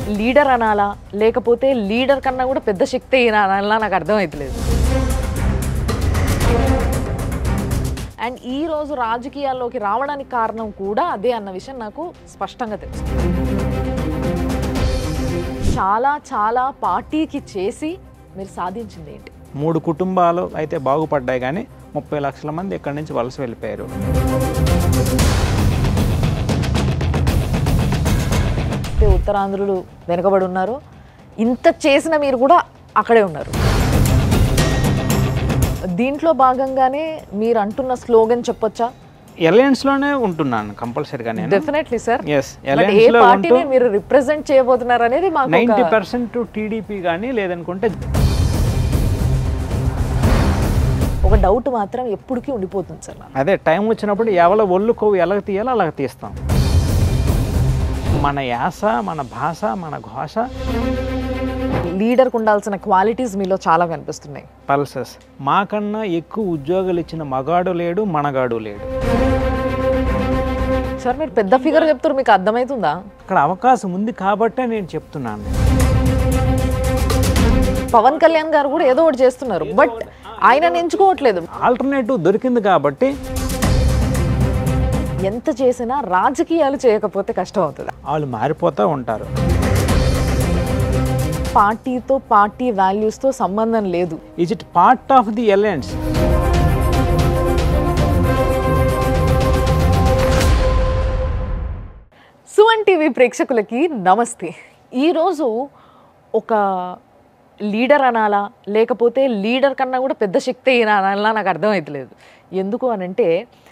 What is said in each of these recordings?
Leader అనాలా లేకపోతే leader కన్నా కూడా పెద్ద శక్తి ఈయన అనాలా నాకు అర్థమవుతలేదు అండ్ ఈ రోజు రాజకీయాల్లోకి రావడానికి కారణం కూడా అదే అన్న విషయం నాకు స్పష్టంగా తెలుసు చాలా చాలా పార్టీకి చేసి మీరు సాధించింది ఏంటి మూడు కుటుంబాలు అయితే బాగుపడ్డాయి కానీ ముప్పై లక్షల మంది ఇక్కడి నుంచి వలస వెళ్ళిపోయారు అయితే ఉత్తరాంధ్రులు వెనుకబడి ఉన్నారు ఇంత చేసిన మీరు కూడా అక్కడే ఉన్నారు దీంట్లో భాగంగానే మీరు అంటున్న స్లోగన్ చెప్పొచ్చా అలయన్స్లోనే ఉంటున్నాను కంపల్సరీగా నేను definitely sir yes but a అలయన్స్లో ఉంటూ పార్టీని మీరు రిప్రజెంట్ చేయబోతున్నారు అనేది మాకు నైంటీ ఒక- పర్సెంట్ టీడీపీ కానీ లేదనుకుంటే ఒక డౌట్ మాత్రం ఎప్పటికీ ఉండిపోతుంది సార్ నాకు అదే టైం వచ్చినప్పుడు ఎవల ఒళ్ళు కొవ్వు ఎలాగ తీయాలో అలాగ తీస్తాం మన యాస మన భాష మన ఘోష లీడర్కి ఉండాల్సిన క్వాలిటీస్ మీలో చాలా కనిపిస్తున్నాయి పల్సెస్ మాకన్నా ఎక్కువ ఉద్యోగాలు ఇచ్చిన మగాడు లేడు మనగాడు లేడు సార్ మీరు పెద్ద ఫిగర్ చెప్తారు మీకు అర్థమవుతుందా అక్కడ అవకాశం ఉంది కాబట్టే నేను చెప్తున్నాను పవన్ కళ్యాణ్ గారు కూడా ఏదో ఒకటి చేస్తున్నారు బట్ ఆయన ఎంచుకోవట్లేదు ఆల్టర్నేటివ్ దొరికింది కాబట్టి ఎంత చేసినా రాజకీయాలు చేయకపోతే కష్టం అవుతుంది వాళ్ళు మారిపోతూ ఉంటారు పార్టీతో పార్టీ వాల్యూస్తో సంబంధం లేదు is it part of the alliance సువన్ టీవీ ప్రేక్షకులకి నమస్తే ఈరోజు ఒక లీడర్ అనాలా లేకపోతే లీడర్ కన్నా కూడా పెద్ద శక్తి ఈయన అనాలా నాకు అర్థమవుతలేదు ఎందుకు అనంటే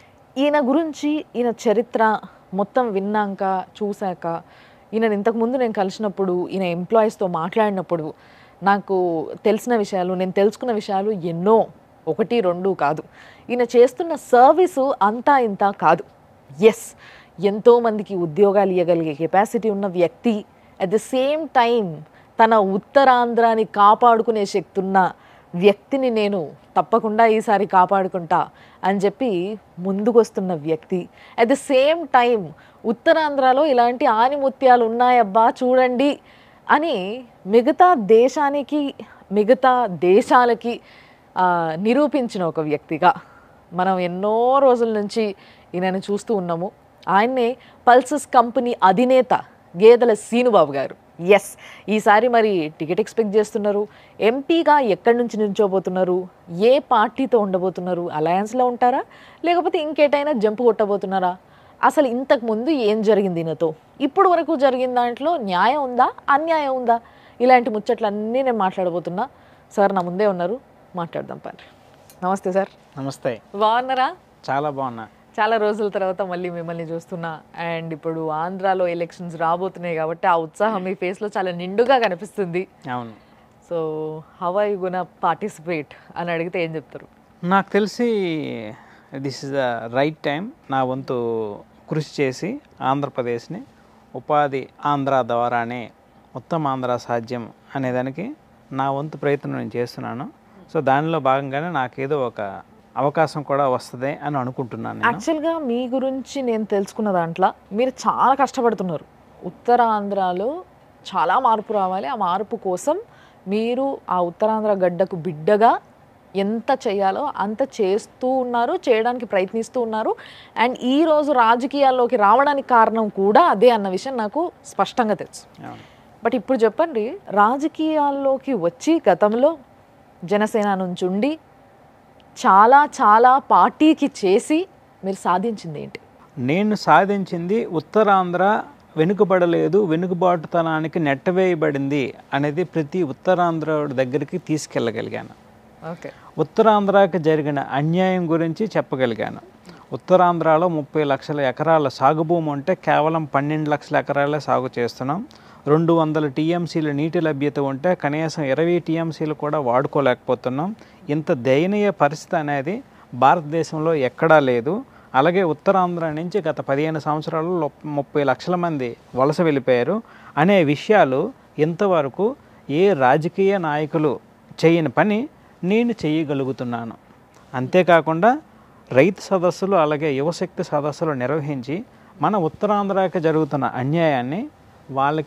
ఈయన గురించి ఈయన చరిత్ర మొత్తం విన్నాక చూశాక ఈయన ఇంతకుముందు నేను కలిసినప్పుడు ఈయన ఎంప్లాయీస్తో మాట్లాడినప్పుడు నాకు తెలిసిన విషయాలు నేను తెలుసుకున్న విషయాలు ఎన్నో ఒకటి రెండు కాదు ఈయన చేస్తున్న సర్వీసు అంతా ఇంత కాదు ఎస్ ఎంతో మందికి ఉద్యోగాలు ఇవ్వగలిగే కెపాసిటీ ఉన్న వ్యక్తి అట్ ద సేమ్ టైం తన ఉత్తరాంధ్రాని కాపాడుకునే శక్తి ఉన్న వ్యక్తిని నేను తప్పకుండా ఈసారి కాపాడుకుంటా అని చెప్పి ముందుకొస్తున్న వ్యక్తి అట్ ద సేమ్ టైం ఉత్తరాంధ్రలో ఇలాంటి ఆనిముత్యాలు ఉన్నాయబ్బా చూడండి అని మిగతా దేశానికి మిగతా దేశాలకి ఆ, నిరూపించిన ఒక వ్యక్తిగా మనం ఎన్నో రోజుల నుంచి ఈయనని చూస్తూ ఉన్నాము ఆయన్నే పల్సస్ కంపెనీ అధినేత గేదెల సీనుబాబు గారు ఎస్ ఈసారి మరి టికెట్ ఎక్స్పెక్ట్ చేస్తున్నారు ఎంపీగా ఎక్కడి నుంచి నిల్చోబోతున్నారు ఏ పార్టీతో ఉండబోతున్నారు అలయన్స్లో ఉంటారా లేకపోతే ఇంకేటైనా జంప్ కొట్టబోతున్నారా అసలు ఇంతకు ముందు ఏం జరిగింది ఈయనతో ఇప్పుడు వరకు జరిగిన దాంట్లో న్యాయం ఉందా అన్యాయం ఉందా ఇలాంటి ముచ్చట్లన్నీ నేను మాట్లాడబోతున్నా సార్ నా ముందే ఉన్నారు మాట్లాడదాం పని నమస్తే సార్ నమస్తే బాగున్నారా చాలా బాగున్నా చాలా రోజుల తర్వాత మళ్ళీ మిమ్మల్ని చూస్తున్నా అండ్ ఇప్పుడు ఆంధ్రాలో ఎలక్షన్స్ రాబోతున్నాయి కాబట్టి ఆ ఉత్సాహం మీ ఫేస్లో చాలా నిండుగా కనిపిస్తుంది అవును so how I gonna participate అని అడిగితే ఏం చెప్తారు నాకు తెలిసి this is the right time నా వంతు కృషి చేసి ఆంధ్రప్రదేశ్ని ఉపాధి ఆంధ్ర ద్వారానే మొత్తం ఆంధ్ర సాధ్యం అనేదానికి నా వంతు ప్రయత్నం నేను చేస్తున్నాను సో దానిలో భాగంగానే నాకేదో ఒక అవకాశం కూడా వస్తుంది అని అనుకుంటున్నాను నేను యాక్చువల్గా మీ గురించి నేను తెలుసుకున్న దాంట్లో మీరు చాలా కష్టపడుతున్నారు ఉత్తరాంధ్రలో చాలా మార్పు రావాలి ఆ మార్పు కోసం మీరు ఆ ఉత్తరాంధ్ర గడ్డకు బిడ్డగా ఎంత చేయాలో అంత చేస్తూ ఉన్నారు చేయడానికి ప్రయత్నిస్తూ ఉన్నారు అండ్ ఈ రోజు రాజకీయాల్లోకి రావడానికి కారణం కూడా అదే అన్న విషయం నాకు స్పష్టంగా తెలుసు అవును బట్ ఇప్పుడు చెప్పండి రాజకీయాల్లోకి వచ్చి గతంలో జనసేన నుంచి ఉండి చాలా చాలా పార్టీకి చేసి మీరు సాధించింది ఏంటి నేను సాధించింది ఉత్తరాంధ్ర వెనుకబడలేదు వెనుకబాటుతనానికి నెట్టవేయబడింది అనేది ప్రతి ఉత్తరాంధ్ర దగ్గరికి తీసుకెళ్ళగలిగాను ఓకే ఉత్తరాంధ్రకి జరిగిన అన్యాయం గురించి చెప్పగలిగాను ఉత్తరాంధ్రలో ముప్పై లక్షల ఎకరాల సాగు భూమి ఉంటే కేవలం పన్నెండు లక్షల ఎకరాలే సాగు చేస్తున్నాం రెండు వందల టీఎంసీల నీటి లభ్యత ఉంటే కనీసం ఇరవై టీఎంసీలు కూడా వాడుకోలేకపోతున్నాం ఇంత దయనీయ పరిస్థితి అనేది భారతదేశంలో ఎక్కడా లేదు అలాగే ఉత్తరాంధ్ర నుంచి గత పదిహేను సంవత్సరాల్లో ముప్పై లక్షల మంది వలస వెళ్ళిపోయారు అనే విషయాలు ఇంతవరకు ఏ రాజకీయ నాయకులు చేయని పని నేను చేయగలుగుతున్నాను అంతేకాకుండా రైతు సదస్సులు అలాగే యువశక్తి సదస్సులు నిర్వహించి మన ఉత్తరాంధ్రకి జరుగుతున్న అన్యాయాన్ని వాళ్ళకి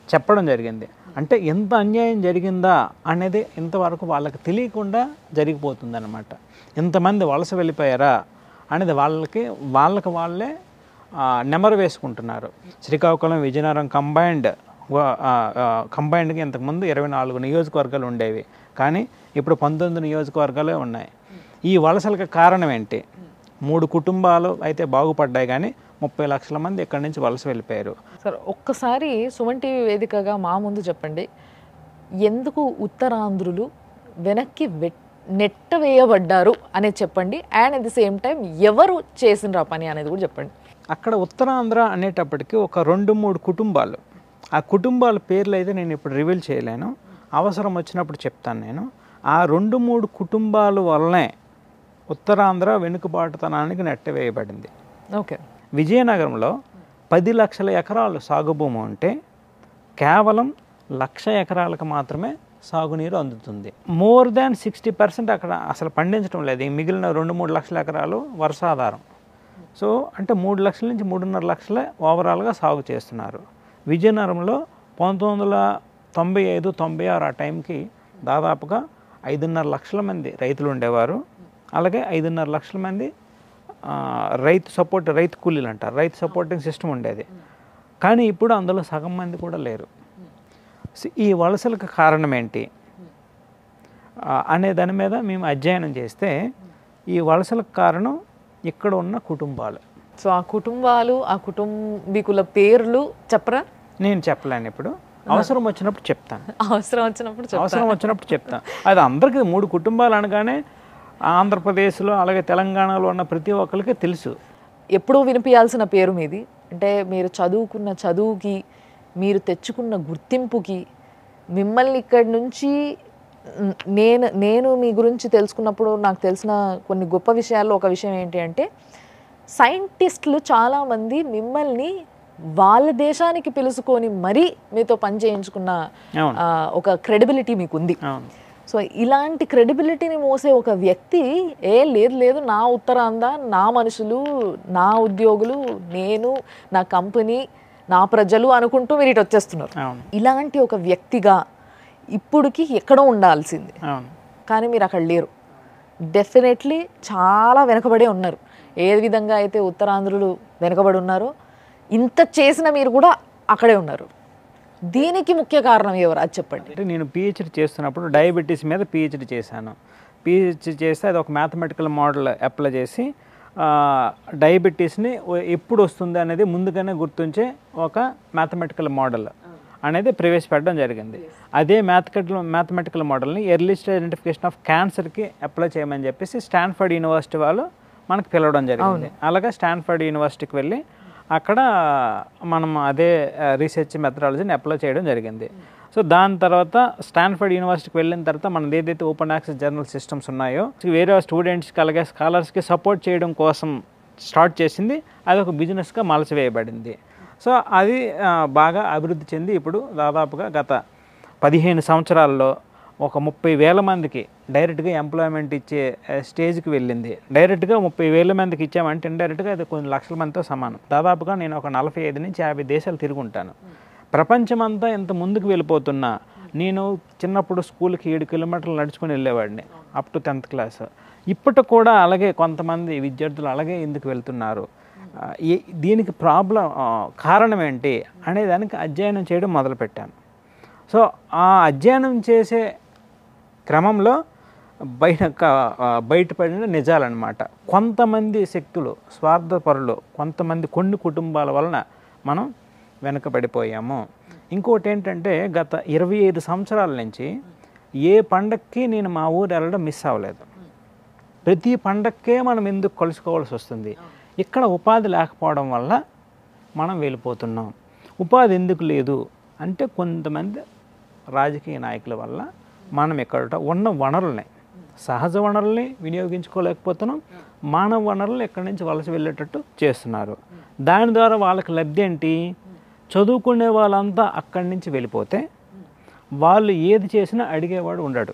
చెప్పడం జరిగింది అంటే ఎంత అన్యాయం జరిగిందా అనేది ఇంతవరకు వాళ్ళకి తెలియకుండా జరిగిపోతుందన్నమాట ఇంతమంది వలస వెళ్ళిపోయారా అనేది వాళ్ళకి వాళ్ళకి వాళ్ళే ఆ, నెమరు వేసుకుంటున్నారు శ్రీకాకుళం విజయనగరం కంబైన్డ్ కంబైన్డ్గా ఇంతకుముందు ఇరవై నాలుగు నియోజకవర్గాలు ఉండేవి కానీ ఇప్పుడు పంతొమ్మిది నియోజకవర్గాలే ఉన్నాయి ఈ వలసలకు కారణం ఏంటి మూడు కుటుంబాలు అయితే బాగుపడ్డాయి కానీ ముప్పై లక్షల మంది ఇక్కడి నుంచి వలస వెళ్ళిపోయారు సార్ ఒక్కసారి సుమన్ టీవీ వేదికగా మా ముందు చెప్పండి ఎందుకు ఉత్తరాంధ్రులు వెనక్కి వెట్ నెట్ట వేయబడ్డారు అనేది చెప్పండి and at the same time ఎవరు చేసిండ్రు ఆ పని అనేది కూడా చెప్పండి అక్కడ ఉత్తరాంధ్ర అనేటప్పటికి ఒక రెండు మూడు కుటుంబాలు ఆ కుటుంబాల పేర్లు అయితే నేను ఇప్పుడు రివీల్ చేయలేను అవసరం వచ్చినప్పుడు చెప్తాను నేను ఆ రెండు మూడు కుటుంబాల వల్లనే ఉత్తరాంధ్ర వెనుకబాటుతనానికి నెట్టవేయబడింది ఓకే విజయనగరంలో పది లక్షల ఎకరాలు సాగు భూమి ఉంటే కేవలం లక్ష ఎకరాలకు మాత్రమే సాగునీరు అందుతుంది మోర్ దాన్ సిక్స్టీ పర్సెంట్ అక్కడ అసలు పండించడం లేదు ఈ మిగిలిన రెండు మూడు లక్షల ఎకరాలు వర్షాధారం సో అంటే మూడు లక్షల నుంచి మూడున్నర లక్షలే ఓవరాల్గా సాగు చేస్తున్నారు విజయనగరంలో పంతొమ్మిది వందల తొంభై ఐదు తొంభై ఆరు ఆ టైంకి దాదాపుగా ఐదున్నర లక్షల మంది రైతులు ఉండేవారు అలాగే ఐదున్నర లక్షల మంది ఆ, రైతు సపోర్ట్ రైతు కూలీలు అంటారు రైతు సపోర్టింగ్ సిస్టమ్ ఉండేది కానీ ఇప్పుడు అందులో సగం మంది కూడా లేరు సో ఈ వలసలకు కారణం ఏంటి ఆ, అనే దాని మీద మేము అధ్యయనం చేస్తే ఈ వలసలకు కారణం ఇక్కడ ఉన్న కుటుంబాలు సో ఆ కుటుంబాలు ఆ కుటుంబీకుల పేర్లు చెప్పరా నేను చెప్పలేను ఇప్పుడు అవసరం వచ్చినప్పుడు చెప్తాను అవసరం వచ్చినప్పుడు చెప్ప అవసరం వచ్చినప్పుడు చెప్తాను అది అందరికీ మూడు కుటుంబాలు అనగానే ఆంధ్రప్రదేశ్లో అలాగే తెలంగాణలో ఉన్న ప్రతి ఒక్కరికి తెలుసు ఎప్పుడూ వినిపించాల్సిన పేరు మీది అంటే మీరు చదువుకున్న చదువుకి మీరు తెచ్చుకున్న గుర్తింపుకి మిమ్మల్ని ఇక్కడి నుంచి న్- నేను నేను మీ గురించి తెలుసుకున్నప్పుడు నాకు తెలిసిన కొన్ని గొప్ప విషయాల్లో ఒక విషయం ఏంటి అంటే సైంటిస్టులు చాలామంది మిమ్మల్ని వాళ్ళ దేశానికి పిలుచుకొని మరీ మీతో పని చేయించుకున్న అవును ఆ, ఒక క్రెడిబిలిటీ మీకు ఉంది అవును సో ఇలాంటి క్రెడిబిలిటీని మోసే ఒక వ్యక్తి ఏ లేదు లేదు నా ఉత్తరాంధ్ర నా మనుషులు నా ఉద్యోగులు నేను నా కంపెనీ నా ప్రజలు అనుకుంటూ మీరు ఇటు వచ్చేస్తున్నారు అవును ఇలాంటి ఒక వ్యక్తిగా ఇప్పుడుకి ఎక్కడో ఉండాల్సింది అవును కానీ మీరు అక్కడ లేరు డెఫినెట్లీ చాలా వెనకబడే ఉన్నారు ఏ విధంగా అయితే ఉత్తరాంధ్రులు వెనకబడి ఉన్నారో ఇంత చేసిన మీరు కూడా అక్కడే ఉన్నారు దీనికి ముఖ్య కారణం ఎవరు అది చెప్పండి అంటే నేను పిహెచ్డి చేస్తున్నప్పుడు డయాబెటీస్ మీద పిహెచ్డి చేశాను పిహెచ్డి చేస్తే అది ఒక మ్యాథమెటికల్ మోడల్ అప్లై చేసి ఆ, డయాబెటీస్ని ఓ- ఎప్పుడు వస్తుంది అనేది ముందుగానే గుర్తుంచే ఒక మ్యాథమెటికల్ మోడల్ అనేది ప్రవేశపెట్టడం జరిగింది అదే మ్యాథమెటికల్ మ్యాథమెటికల్ మోడల్ని ఎర్లీ స్టేజ్ ఐడెంటిఫికేషన్ ఆఫ్ క్యాన్సర్కి అప్లై చేయమని చెప్పేసి స్టాన్ఫర్డ్ యూనివర్సిటీ వాళ్ళు మనకు పిలవడం జరిగింది అలాగే స్టాన్ఫర్డ్ యూనివర్సిటీకి వెళ్ళి అక్కడ మనం అదే రీసెర్చ్ మెథడాలజీని అప్లై చేయడం జరిగింది సో దాని తర్వాత స్టాన్ఫర్డ్ యూనివర్సిటీకి వెళ్ళిన తర్వాత మనది ఏదైతే ఓపెన్ యాక్సెస్ జర్నల్ సిస్టమ్స్ ఉన్నాయో వేరే స్టూడెంట్స్కి అలాగే స్కాలర్స్కి సపోర్ట్ చేయడం కోసం స్టార్ట్ చేసింది అది ఒక బిజినెస్గా మలచివేయబడింది సో అది ఆ, బాగా అభివృద్ధి చెంది ఇప్పుడు దాదాపుగా గత పదిహేను సంవత్సరాల్లో ఒక ముప్పై వేల మందికి డైరెక్ట్గా ఎంప్లాయ్మెంట్ ఇచ్చే ఆ, స్టేజ్కి వెళ్ళింది డైరెక్ట్గా ముప్పై వేల మందికి ఇచ్చామంటే ఇండైరెక్ట్గా అది కొన్ని లక్షల మందితో సమానం దాదాపుగా నేను ఒక నలభై ఐదు నుంచి యాభై దేశాలు తిరుగుంటాను ప్రపంచమంతా ఇంత ముందుకు వెళ్ళిపోతున్నా నేను చిన్నప్పుడు స్కూల్కి ఏడు కిలోమీటర్లు నడుచుకొని వెళ్ళేవాడిని అప్ టు టెన్త్ క్లాస్ ఇప్పటి కూడా అలాగే కొంతమంది విద్యార్థులు అలాగే ఎందుకు వెళ్తున్నారు ఆ, ఈ- దీనికి ప్రాబ్లం కారణం ఏంటి అనే దానికి అధ్యయనం చేయడం మొదలుపెట్టాను సో ఆ అధ్యయనం చేసే క్రమంలో బయట క- ఆ, బయటపడిన నిజాలన్నమాట కొంతమంది శక్తులు స్వార్థపరులు కొంతమంది కొన్ని కుటుంబాల వలన మనం వెనుకబడిపోయాము ఇంకోటి ఏంటంటే గత ఇరవై ఐదు సంవత్సరాల నుంచి ఏ పండక్కి నేను మా ఊరు వెళ్ళడం మిస్ అవ్వలేదు ప్రతి పండక్కే మనం ఎందుకు కలుసుకోవాల్సి వస్తుంది ఇక్కడ ఉపాధి లేకపోవడం వల్ల మనం వెళ్ళిపోతున్నాం ఉపాధి ఎందుకు లేదు అంటే కొంతమంది రాజకీయ నాయకుల వల్ల మనం ఇక్కడ ఉన్న వనరుల్ని సహజ వనరుల్ని వినియోగించుకోలేకపోతున్నాం మానవ వనరులు ఎక్కడి నుంచి వలస వెళ్ళేటట్టు చేస్తున్నారు దాని ద్వారా వాళ్ళకి లబ్ధి ఏంటి చదువుకునే వాళ్ళంతా అక్కడి నుంచి వెళ్ళిపోతే వాళ్ళు ఏది చేసినా అడిగేవాడు ఉండడు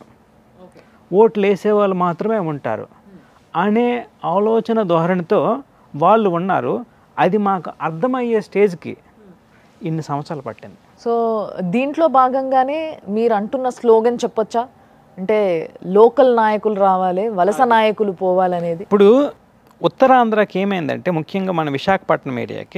ఓట్లు వేసేవాళ్ళు మాత్రమే ఉంటారు అనే ఆలోచన ధోరణితో వాళ్ళు ఉన్నారు అది మాకు అర్థమయ్యే స్టేజ్కి ఇన్ని సంవత్సరాలు పట్టింది సో దీంట్లో భాగంగానే మీరు అంటున్న స్లోగన్ చెప్పొచ్చా అంటే లోకల్ నాయకులు రావాలి వలస నాయకులు పోవాలనేది ఇప్పుడు ఉత్తరాంధ్రకి ఏమైందంటే ముఖ్యంగా మన విశాఖపట్నం ఏరియాకి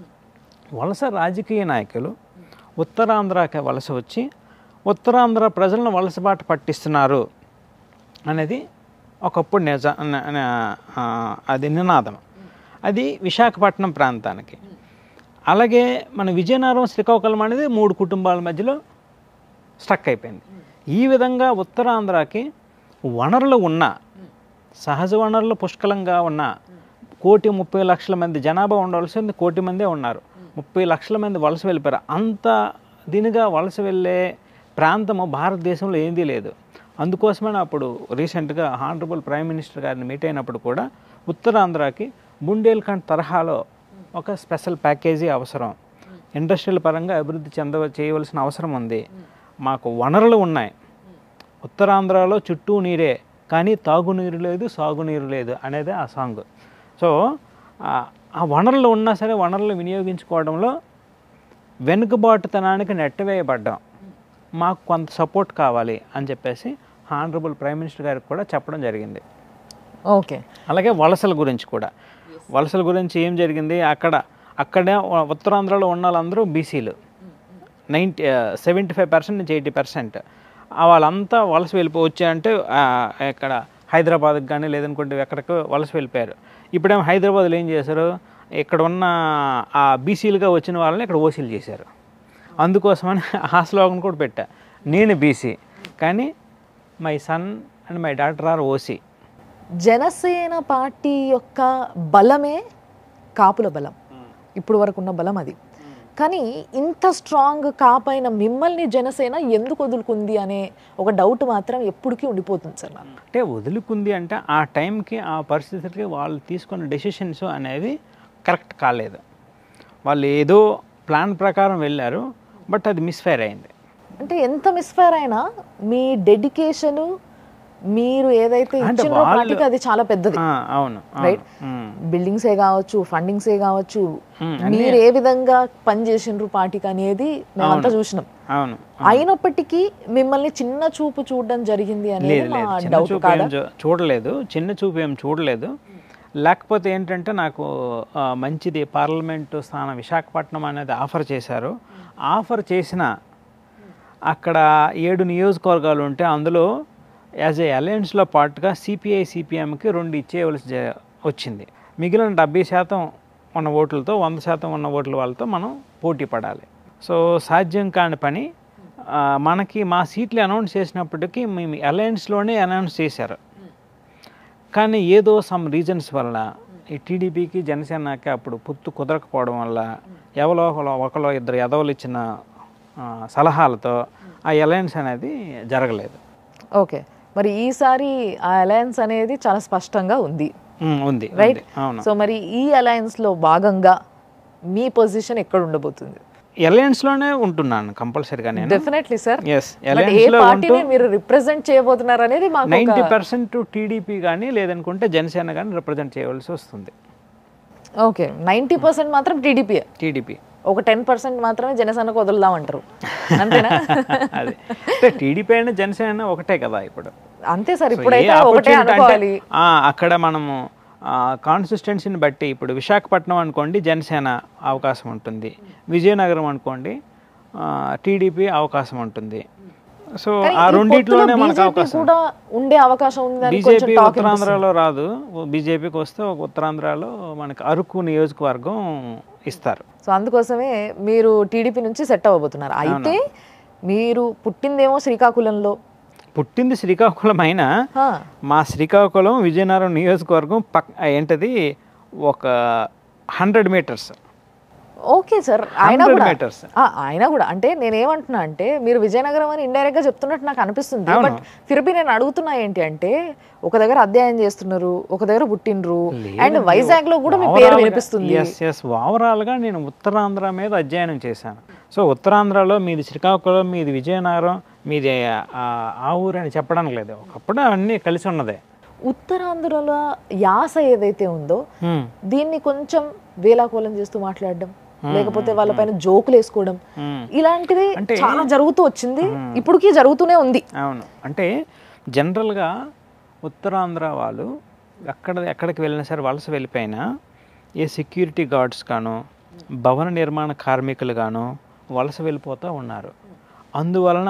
వలస రాజకీయ నాయకులు ఉత్తరాంధ్రకి వలస వచ్చి ఉత్తరాంధ్ర ప్రజలను వలసబాట పట్టిస్తున్నారు అనేది ఒకప్పుడు నిజ న- న- ఆ, అది నినాదం అది విశాఖపట్నం ప్రాంతానికి అలాగే మన విజయనగరం శ్రీకాకుళం అనేది మూడు కుటుంబాల మధ్యలో స్టక్ అయిపోయింది ఈ విధంగా ఉత్తరాంధ్రకి వనరులు ఉన్న సహజ వనరులు పుష్కలంగా ఉన్న కోటి ముప్పై లక్షల మంది జనాభా ఉండవలసింది కోటి మందే ఉన్నారు ముప్పై లక్షల మంది వలస వెళ్ళిపోయారు అంత దీనిగా వలస వెళ్ళే ప్రాంతము భారతదేశంలో ఏందీ లేదు అందుకోసమే అప్పుడు రీసెంట్గా హానరబుల్ ప్రైమ్ మినిస్టర్ గారిని మీట్ అయినప్పుడు కూడా ఉత్తరాంధ్రకి బుండేల్ఖండ్ తరహాలో ఒక స్పెషల్ ప్యాకేజీ అవసరం ఇండస్ట్రియల్ పరంగా అభివృద్ధి చెంద చేయవలసిన అవసరం ఉంది మాకు వనరులు ఉన్నాయి ఉత్తరాంధ్రలో చుట్టూ నీరే కానీ తాగునీరు లేదు సాగునీరు లేదు అనేది ఆ సాంగ్ సో ఆ- ఆ వనరులు ఉన్నా సరే వనరులు వినియోగించుకోవడంలో వెనుకబాటుతనానికి నెట్టవేయబడ్డాం మాకు కొంత సపోర్ట్ కావాలి అని చెప్పేసి హానరబుల్ ప్రైమ్ మినిస్టర్ గారికి కూడా చెప్పడం జరిగింది ఓకే అలాగే వలసల గురించి కూడా వలసల గురించి ఏం జరిగింది అక్కడ అక్కడే ఉత్తరాంధ్రలో ఉన్న వాళ్ళందరూ బీసీలు నైంటీ సెవెంటీ ఫైవ్ పర్సెంట్ నుంచి ఎయిటీ పర్సెంట్ వాళ్ళంతా వలస వెళ్ళిపో వచ్చారంటే ఆ, ఇక్కడ హైదరాబాద్కి కానీ లేదనుకుంటే ఎక్కడికో వలస వెళ్ళిపోయారు ఇప్పుడేమో హైదరాబాద్లో ఏం చేశారు ఇక్కడ ఉన్న ఆ బీసీలుగా వచ్చిన వాళ్ళని ఇక్కడ ఓసీలు చేశారు అందుకోసమని ఆ స్లోగన్ కూడా పెట్టా నేను బీసీ కానీ my son and my daughter are OC Janasena party యొక్క బలమే కాపుల బలం ఇప్పుడు వరకు ఉన్న బలం అది కానీ ఇంత స్ట్రాంగ్ కాపైన మిమ్మల్ని జనసేన ఎందుకు వదులుకుంది అనే ఒక డౌట్ మాత్రం ఎప్పటికీ ఉండిపోతుంది సార్ నాకు అంటే వదులుకుంది అంటే ఆ టైంకి ఆ పరిస్థితులకి వాళ్ళు తీసుకున్న డెసిషన్స్ అనేవి కరెక్ట్ కాలేదు వాళ్ళు ఏదో ప్లాన్ ప్రకారం వెళ్ళారు బట్ అది మిస్ఫైర్ అయింది అంటే ఎంత మిస్ఫైర్ అయినా మీ డెడికేషన్ మీరు ఏదైతే అంటే ఇచ్చిన వాళ్ళు- పార్టీకి అది చాలా పెద్దది ఆ, అవును అవును. రైట్ ఉమ్. బిల్డింగ్సే కావచ్చు ఫండింగ్సే కావచ్చు మ్మ్, మీరు ఏ విధంగా పనిచేసిండ్రు పార్టీకి అనేది మేమంతా చూసినాం అవును అయినప్పటికీ మిమ్మల్ని చిన్న చూపు చూడడం జరిగింది అనేది లేదు మా లేదు చిన్న డౌట్ చూపు ఏం చూ- చూడలేదు చిన్న చూపు ఏం చూడలేదు లేకపోతే ఏంటంటే నాకు ఆ, మంచిది పార్లమెంటు స్థానం విశాఖపట్నం అనేది ఆఫర్ చేశారు ఆఫర్ చేసిన అక్కడ ఏడు నియోజకవర్గాలు ఉంటే అందులో యాజ్ ఏ అలయన్స్లో పార్ట్గా సిపిఐ సిపిఎంకి రెండు ఇచ్చేయవలసి జ- వచ్చింది మిగిలిన డెబ్బై శాతం ఉన్న ఓట్లతో వంద శాతం ఉన్న ఓట్ల వాళ్ళతో మనం పోటీ పడాలి సో సాధ్యం కాని పని ఆ, మనకి మా సీట్లు అనౌన్స్ చేసినప్పటికీ మేము అలయన్స్లోనే అనౌన్స్ చేశారు కానీ ఏదో సమ్ రీజన్స్ వల్ల ఈ టీడీపీకి జనసేనకి అప్పుడు పొత్తు కుదరకపోవడం వల్ల ఎవరో ఒకలో ఒకలో ఇద్దరు ఎదవలు ఇచ్చిన ఆ, సలహాలతో ఆ అలయన్స్ అనేది జరగలేదు ఓకే మరి ఈసారి ఆ అలయన్స్ అనేది చాలా స్పష్టంగా ఉంది ఉమ్, ఉంది రైట్ ఉంది. అవును సో మరి ఈ అలయన్స్ లో భాగంగా మీ పొజిషన్ ఎక్కడ ఉండబోతుంది అలయన్స్లోనే ఉంటున్నాను కంపల్సరీగా నేను డెఫినెట్లీ సార్ ఎస్ ఏ అలయన్స్లో ఉంటూ పార్టీని మీరు రిప్రజెంట్ చేయబోతున్నారు అనేది మాకు నైంటీ పర్సెంట్ టీడీపీ కానీ లేదనుకుంటే జనసేన కానీ రిప్రజెంట్ చేయవలసి వస్తుంది ఓకే నైంటీ పర్సెంట్ మాత్రం టీడీపీ టీడీపీ ఒక టెన్ పర్సెంట్ మాత్రమే జనసేనకు వదులుదాం అంటారు అంతేనా అది అంటే టీడీపీ అయినా జనసేన ఒకటే కదా ఇప్పుడు అంతే సార్ సో ఏ ఇప్పుడైతే ఒకటే opportunity అంటే, అనుకోవాలి ఆ, అక్కడ మనము కాన్సిస్టెన్సీని బట్టి ఇప్పుడు విశాఖపట్నం అనుకోండి జనసేన అవకాశం ఉంటుంది విజయనగరం అనుకోండి టీడీపీ అవకాశం ఉంటుంది సో కానీ ఆ ఈ రెండిట్లోనే పొత్తులో మనకు BJP అవకాశం కూడా ఉండే అవకాశం ఉందని కొంచెం బీజేపీ టాక్ ఉత్తరాంధ్రలో రాదు బీజేపీకి వస్తే ఒక ఉత్తరాంధ్రలో మనకి అరకు నియోజకవర్గం ఇస్తారు సో అందుకోసమే మీరు టీడీపీ నుంచి సెట్ అవ్వబోతున్నారు అయితే మీరు పుట్టిందేమో శ్రీకాకుళంలో పుట్టింది శ్రీకాకుళం అయినా హా, మా శ్రీకాకుళం విజయనగరం నియోజకవర్గం పక్ ఏంటది ఒక హండ్రెడ్ మీటర్స్ ఓకే సార్ ఆయన 100 కూడా meters. ఆ, ఆయన కూడా అంటే నేనేమంటున్నా అంటే మీరు విజయనగరం అని ఇండైరెక్ట్ గా చెప్తున్నట్టు నాకు అనిపిస్తుంది అవును. బట్ ఫిర్బి నేను అడుగుతున్నా ఏంటి అంటే ఒక దగ్గర అధ్యయనం చేస్తున్నారు ఒక దగ్గర పుట్టినరు అండ్ వైజాగ్ లో కూడా మీ పేరు వినిపిస్తుంది ఎస్ ఎస్ ఓవరాల్గా నేను ఉత్తరాంధ్ర మీద అధ్యయనం చేశాను సో ఉత్తరాంధ్రలో మీది శ్రీకాకుళం మీది విజయనగరం మీది ఆ ఆ ఊరు అని చెప్పడానికి లేదు ఒకప్పుడు అన్నీ కలిసి ఉన్నదే ఉత్తరాంధ్రలో యాస ఏదైతే ఉందో హ్మ్. దీన్ని కొంచెం వేలాకోలం చేస్తూ మాట్లాడడం లేకపోతే వాళ్ళపైన జోకులు వేసుకోవడం మ్మ్. ఇలాంటిది అంటే- చాలా జరుగుతూ వచ్చింది ఇప్పటికీ జరుగుతూనే ఉంది అవును అంటే జనరల్గా ఉత్తరాంధ్ర వాళ్ళు ఎక్కడ ఎక్కడికి వెళ్ళినా సరే వలస వెళ్ళిపోయినా ఏ సెక్యూరిటీ గార్డ్స్ గాను భవన నిర్మాణ కార్మికులు గాను వలస వెళ్ళిపోతూ ఉన్నారు అందువలన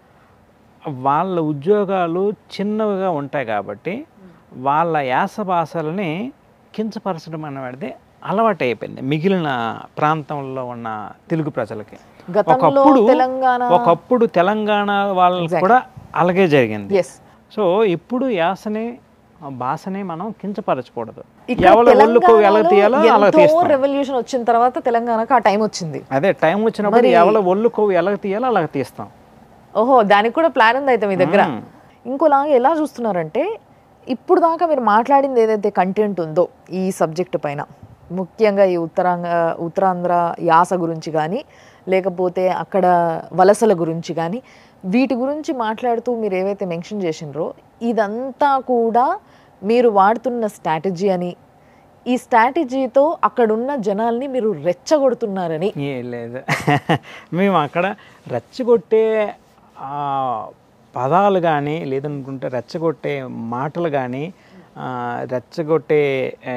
వాళ్ళ ఉద్యోగాలు చిన్నవిగా ఉంటాయి కాబట్టి వాళ్ళ యాస భాషలని కించపరచడం అనేది అలవాటు అయిపోయింది మిగిలిన ప్రాంతంలో ఉన్న తెలుగు ప్రజలకి గతంలో ఒకప్పుడు తెలంగాణ ఒకప్పుడు తెలంగాణ వాళ్ళకి కూడా అలాగే జరిగింది ఎస్ సో ఇప్పుడు యాసని ఆ భాషని మనం కించపరచకూడదు ఇక్కడ ఎవరి ఒళ్ళుకు ఎలా తీయాలో అలా ఎంతో తీస్తాం రెవల్యూషన్ వచ్చిన తర్వాత తెలంగాణకు ఆ టైం వచ్చింది అదే టైం వచ్చినప్పుడు ఎవరి ఒళ్ళుకు ఎలా తీయాలో అలా తీస్తాం ఓహో దానికి కూడా ప్లాన్ ఉంది అయితే మీ దగ్గర ఇంకోలాగా ఎలా చూస్తున్నారంటే ఇప్పుడు దాకా మీరు మాట్లాడింది ఏదైతే కంటెంట్ ఉందో ఈ సబ్జెక్ట్ పైన ముఖ్యంగా ఈ ఉత్తరాంగ ఉత్తరాంధ్ర యాస గురించి కానీ లేకపోతే అక్కడ వలసల గురించి కానీ వీటి గురించి మాట్లాడుతూ మీరు ఏవైతే మెన్షన్ చేసినారో ఇదంతా కూడా మీరు వాడుతున్న స్ట్రాటజీ అని ఈ స్ట్రాటజీతో అక్కడున్న జనాల్ని మీరు రెచ్చగొడుతున్నారని ఏ లేదు మేము అక్కడ రెచ్చగొట్టే ఆ, పదాలు కానీ లేదనుకుంటే రెచ్చగొట్టే మాటలు కానీ రెచ్చగొట్టే ఏ,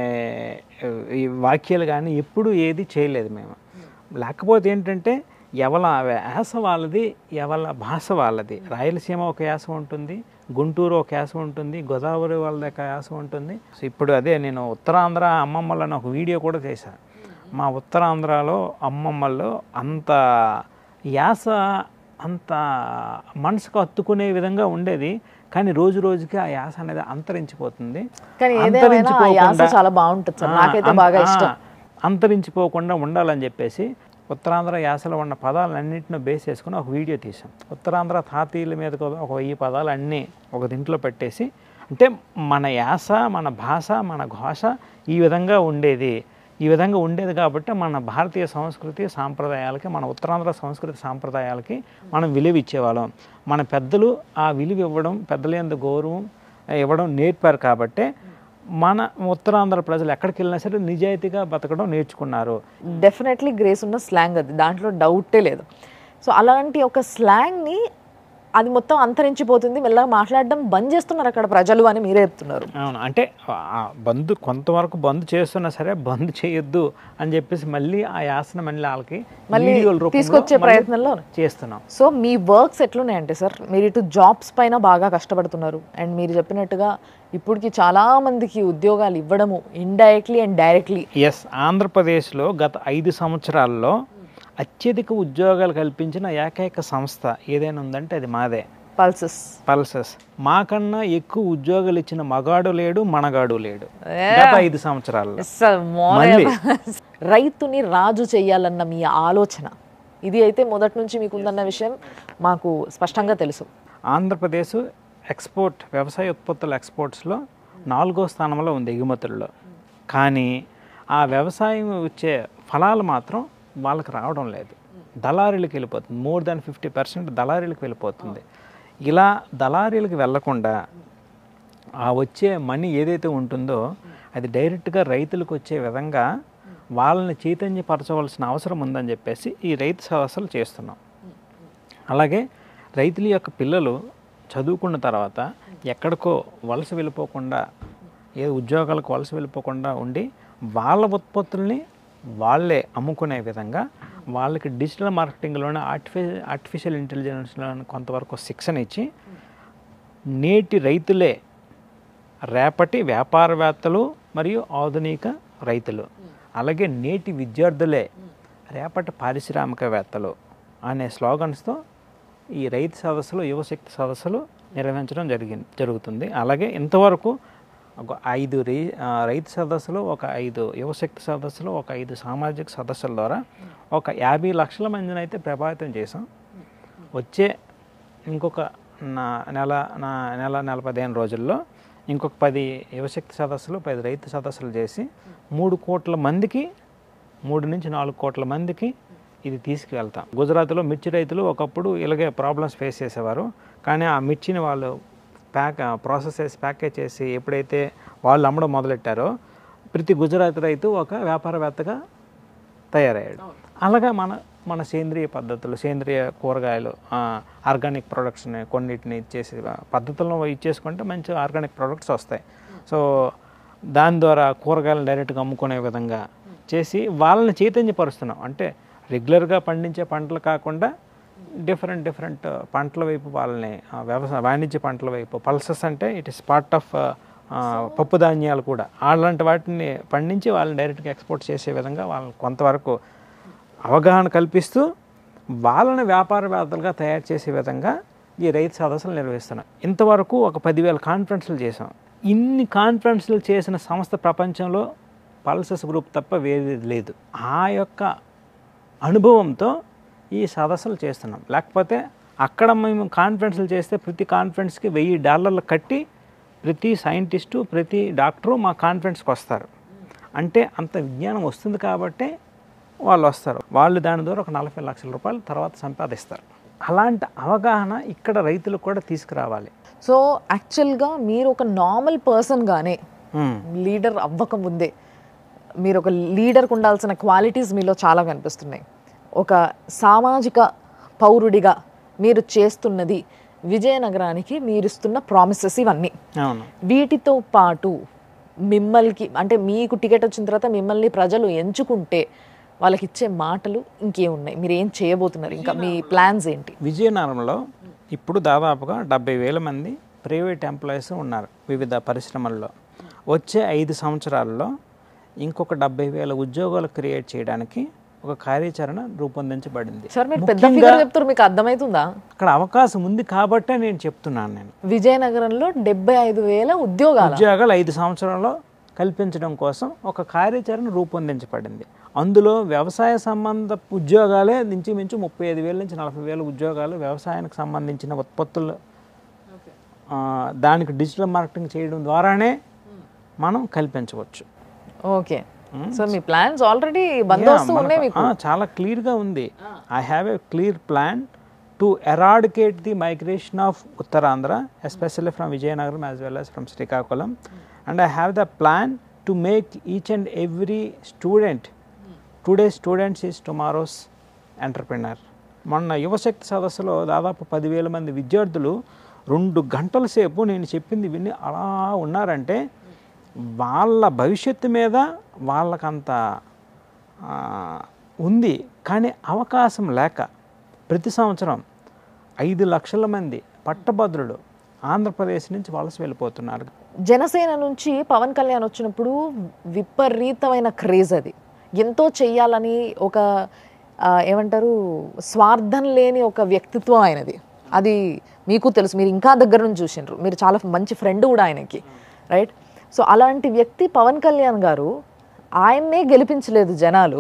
ఈ వాక్యాలు కానీ ఎప్పుడు ఏది చేయలేదు మేము లేకపోతే ఏంటంటే ఎవల యాస వాళ్ళది ఎవల భాష వాళ్ళది రాయలసీమ ఒక యాస ఉంటుంది గుంటూరు ఒక యాస ఉంటుంది గోదావరి వాళ్ళది ఒక యాస ఉంటుంది సో ఇప్పుడు అదే నేను ఉత్తరాంధ్ర అమ్మమ్మలని ఒక వీడియో కూడా చేశాను మా ఉత్తరాంధ్రలో అమ్మమ్మల్లో అంత యాస అంత మనసుకు హత్తుకునే విధంగా ఉండేది కానీ రోజు రోజుకి ఆ యాస అనేది అంతరించిపోతుంది కానీ ఏదేమైనా ఆ యాస చాలా బాగుంటుంది సార్ ఆ, నాకైతే అంత- బాగా ఆ, ఇష్టం అంతరించిపోకుండా ఉండాలని చెప్పేసి ఉత్తరాంధ్ర యాసలో ఉన్న పదాలన్నింటిని బేస్ చేసుకుని ఒక వీడియో తీసాం ఉత్తరాంధ్ర తాతీయుల మీద కూడా ఒక వెయ్యి పదాలు అన్నీ ఒక దీంట్లో పెట్టేసి అంటే మన యాస మన భాష మన ఘోష ఈ విధంగా ఉండేది ఈ విధంగా ఉండేది కాబట్టి మన భారతీయ సంస్కృతి సాంప్రదాయాలకి మన ఉత్తరాంధ్ర సంస్కృతి సాంప్రదాయాలకి మనం విలువ ఇచ్చేవాళ్ళం మన పెద్దలు ఆ విలువ ఇవ్వడం పెద్దల ఎందు గౌరవం ఇవ్వడం నేర్పారు కాబట్టే మన ఉత్తరాంధ్ర ప్రజలు ఎక్కడికి వెళ్ళినా సరే నిజాయితీగా బతకడం నేర్చుకున్నారు డెఫినెట్లీ గ్రేస్ ఉన్న స్లాంగ్ అది దాంట్లో డౌటే లేదు సో అలాంటి ఒక స్లాంగ్ని అది మొత్తం అంతరించిపోతుంది మెల్లగా మాట్లాడడం బంద్ చేస్తున్నారు అక్కడ ప్రజలు అని మీరే చెప్తున్నారు అవును అంటే ఆ బంద్ కొంతవరకు బంద్ చేస్తున్నా సరే బంద్ చేయొద్దు అని చెప్పేసి మళ్ళీ ఆ యాసన మళ్ళీ వాళ్ళకి మళ్ళీ వీడియోల రూపంలో తీసుకొచ్చే మళ్ళీ ప్రయత్నంలో చేస్తున్నాం సో మీ వర్క్స్ ఎట్లున్నాయంటే సార్ మీరు ఇటు జాబ్స్ పైన బాగా కష్టపడుతున్నారు అండ్ మీరు చెప్పినట్టుగా ఇప్పటికి చాలా మందికి ఉద్యోగాలు ఇవ్వడము ఇండైరెక్ట్లీ అండ్ డైరెక్ట్లీ ఎస్ ఆంధ్రప్రదేశ్లో గత ఐదు సంవత్సరాల్లో అత్యధిక ఉద్యోగాలు కల్పించిన ఏకైక సంస్థ ఏదైనా ఉందంటే అది మాదే పల్సెస్ పల్సెస్ మాకన్నా ఎక్కువ ఉద్యోగాలు ఇచ్చిన మగాడు లేడు మనగాడు లేడు గత ఐదు సంవత్సరాల్లో మళ్ళీ. రైతుని రాజు చేయాలన్న మీ ఆలోచన ఇది అయితే మొదటి నుంచి మీకు ఉందన్న విషయం మాకు స్పష్టంగా తెలుసు ఆంధ్రప్రదేశ్ ఎక్స్పోర్ట్ వ్యవసాయ ఉత్పత్తుల ఎక్స్పోర్ట్స్లో నాలుగో స్థానంలో ఉంది ఎగుమతుల్లో కానీ ఆ వ్యవసాయం వచ్చే ఫలాలు మాత్రం వాళ్ళకి రావడం లేదు దళారీలకు వెళ్ళిపోతుంది మోర్ దాన్ ఫిఫ్టీ పర్సెంట్ దళారీలకు వెళ్ళిపోతుంది ఇలా దళారీలకు వెళ్లకుండా ఆ వచ్చే మనీ ఏదైతే ఉంటుందో అది డైరెక్ట్గా రైతులకు వచ్చే విధంగా వాళ్ళని చైతన్యపరచవలసిన అవసరం ఉందని చెప్పేసి ఈ రైతు సదస్సులు చేస్తున్నాం అలాగే రైతుల యొక్క పిల్లలు చదువుకున్న తర్వాత ఎక్కడికో వలస వెళ్ళిపోకుండా ఏ ఉద్యోగాలకు వలస వెళ్ళిపోకుండా ఉండి వాళ్ళ ఉత్పత్తుల్ని వాళ్ళే అమ్ముకునే విధంగా వాళ్ళకి డిజిటల్ మార్కెటింగ్లోనే ఆర్టిఫి ఆర్టిఫిషియల్ ఇంటెలిజెన్స్లో కొంతవరకు శిక్షణ ఇచ్చి నేటి రైతులే రేపటి వ్యాపారవేత్తలు మరియు ఆధునిక రైతులు అలాగే నేటి విద్యార్థులే రేపటి పారిశ్రామికవేత్తలు అనే స్లోగన్స్తో ఈ రైతు సదస్సులు యువశక్తి సదస్సులు నిర్వహించడం జరిగింది జరుగుతుంది అలాగే ఇంతవరకు ఒక ఐదు రై ఆ, రైతు సదస్సులు ఒక ఐదు యువశక్తి సదస్సులు ఒక ఐదు సామాజిక సదస్సుల ద్వారా ఒక యాభై లక్షల మందిని అయితే ప్రభావితం చేసాం వచ్చే ఇంకొక నా నెల నా నెల నెల పదిహేను రోజుల్లో ఇంకొక పది యువశక్తి సదస్సులు పది రైతు సదస్సులు చేసి మూడు కోట్ల మందికి మూడు నుంచి నాలుగు కోట్ల మందికి ఇది తీసుకువెళ్తాం గుజరాత్లో మిర్చి రైతులు ఒకప్పుడు ఇలాగే ప్రాబ్లమ్స్ ఫేస్ చేసేవారు కానీ ఆ మిర్చిని వాళ్ళు ప్యాక్ ప్రాసెస్ చేసి ప్యాకేజ్ చేసి ఎప్పుడైతే వాళ్ళు అమ్మడం మొదలెట్టారో ప్రతి గుజరాత్ రైతు ఒక వ్యాపారవేత్తగా తయారయ్యాడు అలాగా మన మన సేంద్రియ పద్ధతులు సేంద్రియ కూరగాయలు ఆర్గానిక్ ప్రొడక్ట్స్ని కొన్నిటిని ఇచ్చేసి పద్ధతులను ఇచ్చేసుకుంటే మంచి ఆర్గానిక్ ప్రొడక్ట్స్ వస్తాయి సో దాని ద్వారా కూరగాయలను డైరెక్ట్గా అమ్ముకునే విధంగా చేసి వాళ్ళని చైతన్యపరుస్తున్నాం అంటే రెగ్యులర్గా పండించే పంటలు కాకుండా డిఫరెంట్ డిఫరెంట్ పంటల వైపు వాళ్ళని ఆ, వ్యవసాయ వాణిజ్య పంటల వైపు పల్సెస్ అంటే ఇట్ ఇస్ పార్ట్ ఆఫ్ పప్పు ధాన్యాలు కూడా అలాంటి వాటిని పండించి వాళ్ళని డైరెక్ట్గా ఎక్స్పోర్ట్ చేసే విధంగా వాళ్ళని కొంతవరకు అవగాహన కల్పిస్తూ వాళ్ళని వ్యాపారవేత్తలుగా తయారు చేసే విధంగా ఈ రైతు సదస్సులు నిర్వహిస్తున్నాం ఇంతవరకు ఒక పదివేల కాన్ఫరెన్స్లు చేసాం ఇన్ని కాన్ఫరెన్స్లు చేసిన సంస్థ ప్రపంచంలో పల్సస్ గ్రూప్ తప్ప వేరేది లేదు ఆ యొక్క అనుభవంతో ఈ సదస్సులు చేస్తున్నాం లేకపోతే అక్కడ మేము కాన్ఫరెన్స్లు చేస్తే ప్రతి కాన్ఫరెన్స్కి వెయ్యి డాలర్లు కట్టి ప్రతి సైంటిస్టు ప్రతి డాక్టరు మా కాన్ఫరెన్స్కి వస్తారు అంటే అంత విజ్ఞానం వస్తుంది కాబట్టే వాళ్ళు వస్తారు వాళ్ళు దాని ద్వారా ఒక నలభై లక్షల రూపాయలు తర్వాత సంపాదిస్తారు అలాంటి అవగాహన ఇక్కడ రైతులకు కూడా తీసుకురావాలి సో యాక్చువల్గా మీరు ఒక నార్మల్ పర్సన్గానే మ్మ్. లీడర్ అవ్వక ముందే మీరు ఒక లీడర్కి ఉండాల్సిన క్వాలిటీస్ మీలో చాలా కనిపిస్తున్నాయి ఒక సామాజిక పౌరుడిగా మీరు చేస్తున్నది విజయనగరానికి మీరిస్తున్న ప్రామిసెస్ ఇవన్నీ అవును వీటితో పాటు మిమ్మల్కి అంటే మీకు టికెట్ వచ్చిన తర్వాత మిమ్మల్ని ప్రజలు ఎంచుకుంటే వాళ్ళకి ఇచ్చే మాటలు ఇంకేమున్నాయి మీరు ఏం చేయబోతున్నారు ఇంకా మీ ప్లాన్స్ ఏంటి విజయనగరంలో ఇప్పుడు దాదాపుగా డెబ్బై వేల మంది ప్రైవేట్ ఎంప్లాయీస్ ఉన్నారు వివిధ పరిశ్రమల్లో వచ్చే ఐదు సంవత్సరాల్లో ఇంకొక డెబ్బై వేల ఉద్యోగాలు క్రియేట్ చేయడానికి ఒక కార్యాచరణ రూపొందించబడింది సార్ మీరు పెద్ద ఫిగర్ చెప్తారు మీకు అర్థమవుతుందా అక్కడ అవకాశం ఉంది కాబట్టే నేను చెప్తున్నాను నేను విజయనగరంలో డెబ్బై ఐదు వేల ఉద్యోగాలు ఉద్యోగాలు ఐదు సంవత్సరాల్లో కల్పించడం కోసం ఒక కార్యాచరణ రూపొందించబడింది అందులో వ్యవసాయ సంబంధ ఉద్యోగాలే నుంచి మించు ముప్పై ఐదు వేల నుంచి నలభై వేల ఉద్యోగాలు వ్యవసాయానికి సంబంధించిన ఉత్పత్తులు ఆ, దానికి డిజిటల్ మార్కెటింగ్ చేయడం ద్వారానే మనం కల్పించవచ్చు ఓకే సో మీ ప్లాన్స్ ఆల్రెడీ బందోబస్తు మనకు- ఉన్నాయి మీకు ఆ, చాలా క్లియర్గా ఉంది I have a clear plan to eradicate the migration of Uttarandhra especially from Vizianagaram as well as from Srikakulam and I have the plan to make each and every student today students is tomorrow's entrepreneur మొన్న యువశక్తి సదస్సులో దాదాపు పదివేల మంది విద్యార్థులు రెండు గంటల సేపు నేను చెప్పింది విని అలా ఉన్నారంటే వాళ్ళ భవిష్యత్తు మీద వాళ్ళకంత ఆ, ఉంది కానీ అవకాశం లేక ప్రతి సంవత్సరం ఐదు లక్షల మంది పట్టభద్రులు ఆంధ్రప్రదేశ్ నుంచి వలస వెళ్ళిపోతున్నారు జనసేన నుంచి పవన్ కళ్యాణ్ వచ్చినప్పుడు విపరీతమైన క్రేజ్ అది ఎంతో చెయ్యాలని ఒక ఆ, ఏమంటారు స్వార్థం లేని ఒక వ్యక్తిత్వం ఆయనది అది మీకు తెలుసు మీరు ఇంకా దగ్గర నుంచి చూసిండ్రు మీరు చాలా మంచి ఫ్రెండ్ కూడా ఆయనకి రైట్ సో అలాంటి వ్యక్తి పవన్ కళ్యాణ్ గారు ఆయన్నే గెలిపించలేదు జనాలు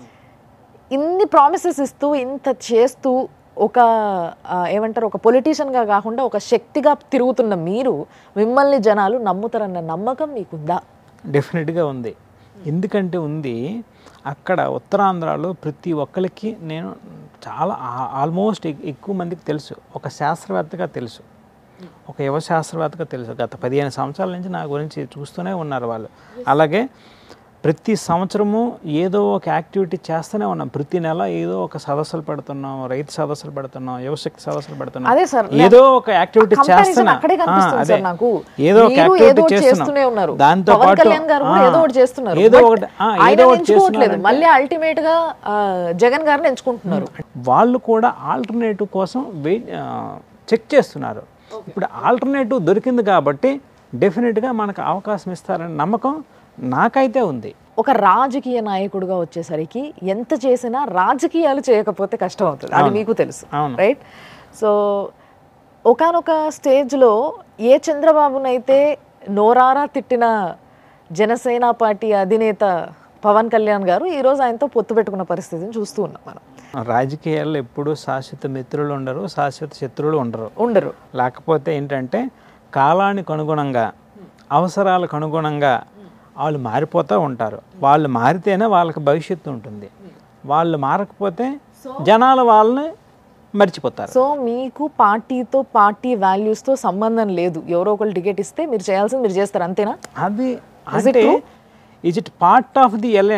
ఇన్ని ప్రామిసెస్ ఇస్తూ ఇంత చేస్తూ ఒక ఆ, ఏమంటారు ఒక పొలిటీషియన్గా కాకుండా ఒక శక్తిగా తిరుగుతున్న మీరు మిమ్మల్ని జనాలు నమ్ముతారన్న నమ్మకం మీకుందా డెఫినెట్గా ఉంది ఎందుకంటే ఉంది అక్కడ ఉత్తరాంధ్రలో ప్రతి ఒక్కరికి నేను చాలా ఆ- ఆల్మోస్ట్ ఎక్- ఎక్కువ మందికి తెలుసు ఒక శాస్త్రవేత్తగా తెలుసు ఒక యువ శాస్త్రవేత్తగా తెలుసు గత పదిహేను సంవత్సరాల నుంచి నా గురించి చూస్తూనే ఉన్నారు వాళ్ళు అలాగే ప్రతి సంవత్సరము ఏదో ఒక యాక్టివిటీ చేస్తూనే ఉన్నాం ప్రతి నెల ఏదో ఒక సదస్సులు పెడుతున్నాం రైతు సదస్సులు పెడుతున్నాం యువశక్తి సదస్సులు పెడుతున్నాం అదే సార్ ఏదో ఒక యాక్టివిటీ comparison చేస్తున్నా అక్కడే ఆ, కనిపిస్తుంది అదే సార్ నాకు ఏదో ఒక మీరు ఏదో యాక్టివిటీ ఒకటి చేస్తున్నాం చేస్తూనే ఉన్నారు దాంతో పవన్ పాటు కళ్యాణ్ గారు కూడా ఆ, ఏదో ఒకటి చేస్తున్నారు ఏదో But ఒకటి ఆ, ఆయన ఏదో ఒకటి ఎంచుకోవట్లేదు చేస్తున్నారంటే- మళ్ళీ అల్టిమేట్ గా ఆ, జగన్ గారిని ఎంచుకుంటున్నారు వాళ్ళు కూడా ఆల్టర్నేటివ్ కోసం వెయిట్ చెక్ చేస్తున్నారు ఇప్పుడు ఆల్టర్నేటివ్ దొరికింది కాబట్టి డెఫినెట్గా మనకు అవకాశం ఇస్తారనే నమ్మకం నాకైతే ఉంది ఒక రాజకీయ నాయకుడిగా వచ్చేసరికి ఎంత చేసినా రాజకీయాలు చేయకపోతే కష్టం అవుతుంది అది మీకు తెలుసు అవును. రైట్ సో ఒకానొక స్టేజ్లో ఏ చంద్రబాబునైతే నోరారా తిట్టిన జనసేన పార్టీ అధినేత పవన్ కళ్యాణ్ గారు ఈరోజు ఆయనతో పొత్తు పెట్టుకున్న పరిస్థితిని చూస్తూ ఉన్నాం మనం రాజకీయాల్లో ఎప్పుడూ శాశ్వత మిత్రులు ఉండరు శాశ్వత శత్రువులు ఉండరు ఉండరు లేకపోతే ఏంటంటే కాలానికి అనుగుణంగా అవసరాలకు అనుగుణంగా వాళ్ళు మారిపోతూ ఉంటారు వాళ్ళు మారితేనే వాళ్ళకి భవిష్యత్తు ఉంటుంది వాళ్ళు మారకపోతే జనాలు వాళ్ళని మర్చిపోతారు సో మీకు పార్టీతో పార్టీ వాల్యూస్తో సంబంధం లేదు ఎవరో ఒకరు టికెట్ ఇస్తే మీరు చేయాల్సింది మీరు చేస్తారు అంతేనా అది అంటే is it part of the alliance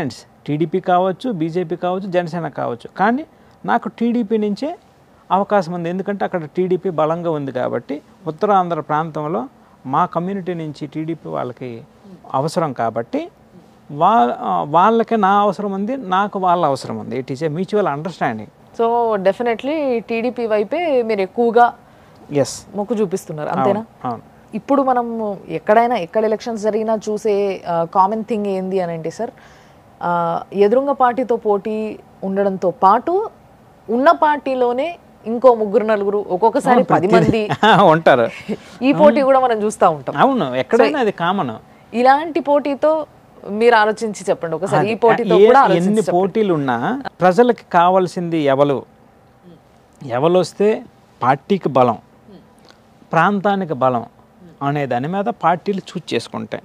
TDP కావచ్చు బీజేపీ కావచ్చు జనసేన కావచ్చు కానీ నాకు టీడీపీ నుంచే అవకాశం ఉంది ఎందుకంటే అక్కడ టీడీపీ బలంగా ఉంది కాబట్టి ఉత్తరాంధ్ర ప్రాంతంలో మా కమ్యూనిటీ నుంచి టీడీపీ వాళ్ళకి అవసరం కాబట్టి వా వాళ్ళకి నా అవసరం ఉంది నాకు వాళ్ళ అవసరం ఉంది it is a mutual understanding so definitely TDP వైపే మీరు ఎక్కువగా ఎస్ మొక్కు చూపిస్తున్నారు అంతేనా అవును ఇప్పుడు మనం ఎక్కడైనా ఎక్కడ ఎలక్షన్స్ జరిగినా చూసే కామన్ థింగ్ ఏంది అని అంటే సార్ ఆ, ఎదురుంగ పార్టీతో పోటీ ఉండడంతో పాటు ఉన్న పార్టీలోనే ఇంకో ముగ్గురు నలుగురు ఒక్కొక్కసారి పది మంది ఉంటారు ఈ పోటీ కూడా మనం చూస్తూ ఉంటాం అవును ఎక్కడైనా అది కామన్ ఇలాంటి పోటీతో మీరు ఆలోచించి చెప్పండి ఒకసారి ఈ పోటీతో ఏ- కూడా ఎన్ని ఆలోచించి చెప్పండి. పోటీలు ఉన్నా ప్రజలకి కావాల్సింది ఎవరు ఎవరు వస్తే పార్టీకి బలం ప్రాంతానికి బలం అనే దాని మీద పార్టీలు చూజ్ చేసుకుంటాయి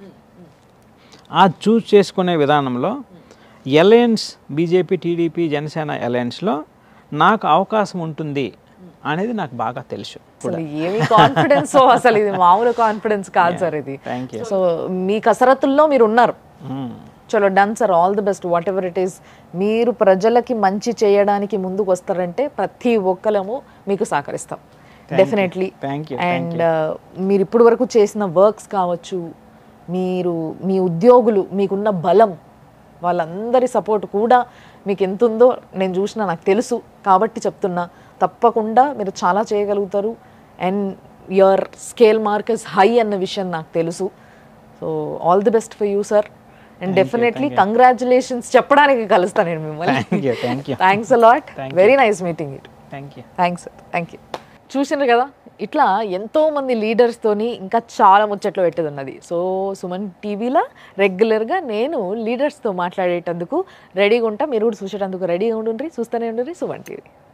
ఆ చూజ్ చేసుకునే విధానంలో ఎలయన్స్ బీజేపీ టీడీపీ జనసేన అలయన్స్లో నాకు అవకాశం ఉంటుంది అనేది నాకు బాగా తెలుసు అసలు ఏమి కాన్ఫిడెన్స్ అసలు ఇది మామూలు కాన్ఫిడెన్స్ కాదు సార్ ఇది థ్యాంక్ యూ సో మీ కసరత్తుల్లో మీరు ఉన్నారు చలో done sir all the best whatever it is మీరు ప్రజలకి మంచి చేయడానికి ముందుకు వస్తారంటే ప్రతి ఒక్కలము మీకు సహకరిస్తాం డెఫినెట్లీ థ్యాంక్ యూ అండ్ మీరు ఇప్పుడు వరకు చేసిన వర్క్స్ కావచ్చు మీరు మీ ఉద్యోగులు మీకున్న బలం వాళ్ళందరి సపోర్ట్ కూడా మీకు ఎంత ఉందో నేను చూసిన నాకు తెలుసు కాబట్టి చెప్తున్నా తప్పకుండా మీరు చాలా చేయగలుగుతారు and your scale mark is high అన్న విషయం నాకు తెలుసు so all the best for you sir and definitely congratulations చెప్పడానికి కలుస్తాను నేను మిమ్మల్ని thank you thank you thanks a lot very nice meeting it thank you thanks thank you చూసినారు కదా ఇట్లా ఎంతో మంది లీడర్స్తోని ఇంకా చాలా ముచ్చట్లు పెట్టేది ఉన్నది సో సుమన్ టీవీలో రెగ్యులర్గా నేను లీడర్స్తో మాట్లాడేటందుకు రెడీగా ఉంటా మీరు కూడా చూసేటందుకు రెడీగా ఉండండి చూస్తూనే ఉండండి సుమన్ టీవీ